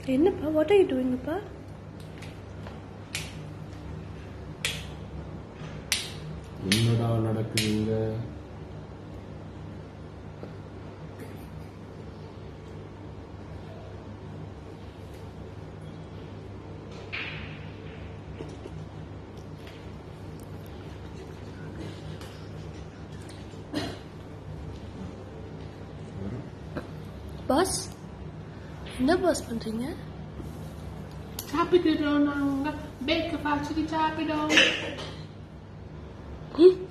என்னப்பா what are you டூயிங்ப்பா என்னடா நடக்குதுங்க பாஸ் என்ன பாஸ் பண்றீங்க சாப்பிட்டுட்டோம் நாங்க பேக்க பாய்ச்சிட்டு சாப்பிட்டோம் ம்